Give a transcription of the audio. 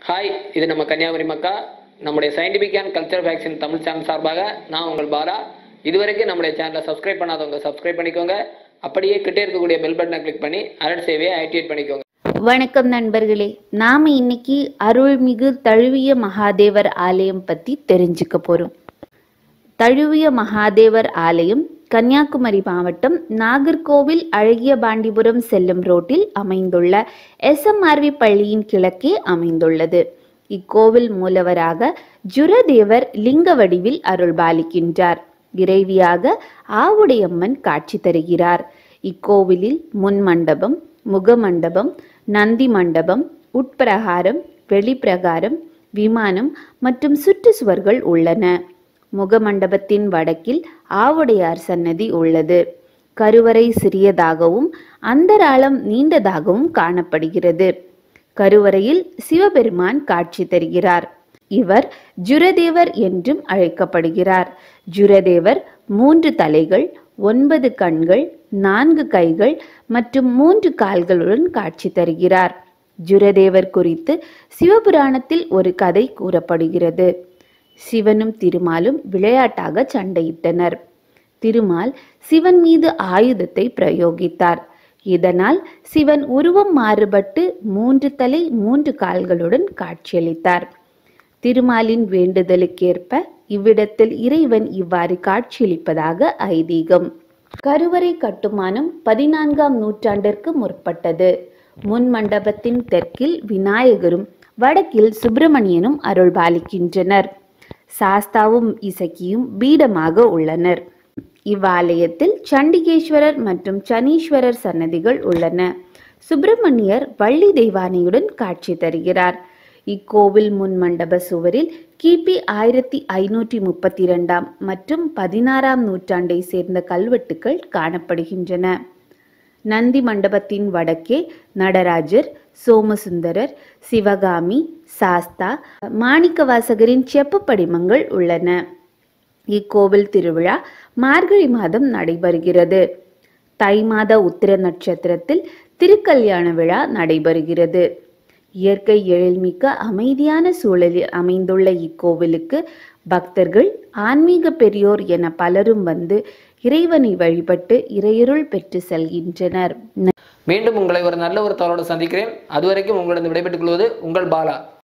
hi இது நம்ம கன்னியாகுமரி மக்கா நம்முடைய scientific and culture vaccine Tamil channel சார்பாக நான் உங்கள் பாலா இதுவரைக்கும் நம்முடைய சேனலை சப்ஸ்கிரைப் பண்ணாதவங்க சப்ஸ்கிரைப் பண்ணிக்கோங்க அப்படியே கிட்டே இருக்கக்கூடிய பெல் பட்டனை கிளிக் பண்ணி அலர்ட் சேவையை ஆக்டிவேட் பண்ணிக்கோங்க வணக்கம் நண்பர்களே நாம இன்னைக்கு அருள்மிகு தழுவிய மகாதேவர் ஆலயம் பத்தி தெரிஞ்சுக்க போறோம் தழுவிய மகாதேவர் ஆலயம் கன்னியாகுமரி மாவட்டம் நாகர்கோவில் அழகிய பாண்டிபுரம் செல்லும் ரோட்டில் அமைந்துள்ள எஸ்எம்ஆர்வி பள்ளியின் கிழக்கே அமைந்துள்ளது இக்கோவில் மூலவராக ஜுரதேவர் லிங்க வடிவில் அருள்பாலிக்கின்றார் இறைவியாக ஆவுடையம்மன் காட்சி தருகிறார் இக்கோவிலில் முன் மண்டபம் முகமண்டபம் நந்தி மண்டபம் உட்பிரகாரம் வெளிப்பிரகாரம் விமானம் மற்றும் சுற்றுச்சுவர்கள் உள்ளன முகமண்டபத்தின் வடக்கில் ஆவுடையார் சன்னதி உள்ளது கருவறை சிறியதாகவும் அந்தராளம் நீண்டதாகவும் காணப்படுகிறது கருவறையில் சிவபெருமான் காட்சி தருகிறார் இவர் ஜுரதேவர் என்றும் அழைக்கப்படுகிறார் ஜுரதேவர் மூன்று தலைகள் ஒன்பது கண்கள் நான்கு கைகள் மற்றும் மூன்று கால்களுடன் காட்சி தருகிறார் ஜுரதேவர் குறித்து சிவபுராணத்தில் ஒரு கதை கூறப்படுகிறது சிவனும் திருமாலும் விளையாட்டாக சண்டையிட்டனர் திருமால் சிவன் மீது ஆயுதத்தை பிரயோகித்தார் இதனால் சிவன் உருவம் மாறுபட்டு மூன்று தலை மூன்று கால்களுடன் காட்சியளித்தார் திருமாலின் வேண்டுதலுக்கேற்ப இவ்விடத்தில் இறைவன் இவ்வாறு காட்சியளிப்பதாக ஐதீகம் கருவறை கட்டுமானம் பதினான்காம் நூற்றாண்டிற்கு முற்பட்டது முன் மண்டபத்தின் தெற்கில் விநாயகரும் வடக்கில் சுப்பிரமணியனும் அருள்பாலிக்கின்றனர் சாஸ்தாவும் இசக்கியும் பீடமாக உள்ளனர் இவ்வாலயத்தில் சண்டிகேஸ்வரர் மற்றும் சனீஸ்வரர் சன்னதிகள் உள்ளன சுப்பிரமணியர் வள்ளி தெய்வானையுடன் காட்சி தருகிறார் இக்கோவில் முன் மண்டப சுவரில் கிபி ஆயிரத்தி ஐநூற்றி முப்பத்தி இரண்டாம் மற்றும் பதினாறாம் நூற்றாண்டை சேர்ந்த கல்வெட்டுக்கள் காணப்படுகின்றன நந்தி மண்டபத்தின் வடக்கே நடராஜர் சோமசுந்தரர் சிவகாமி சாஸ்தா மாணிக்கவாசகரின் செப்பு படிமங்கள் உள்ளன இக்கோவில் திருவிழா மார்கழி மாதம் நடைபெறுகிறது தை மாத உத்திர நட்சத்திரத்தில் திருக்கல்யாண விழா நடைபெறுகிறது இயற்கை எழில்மிக்க அமைதியான சூழலில் அமைந்துள்ள இக்கோவிலுக்கு பக்தர்கள் ஆன்மீக பெரியோர் என பலரும் வந்து இறைவனை வழிபட்டு இறையருள் பெற்று செல்கின்றனர் மீண்டும் உங்களை ஒரு நல்ல ஒரு தவறோடு சந்திக்கிறேன் அதுவரைக்கும் உங்களிடம் விடைபெற்றுக் கொள்வது உங்கள் பாலா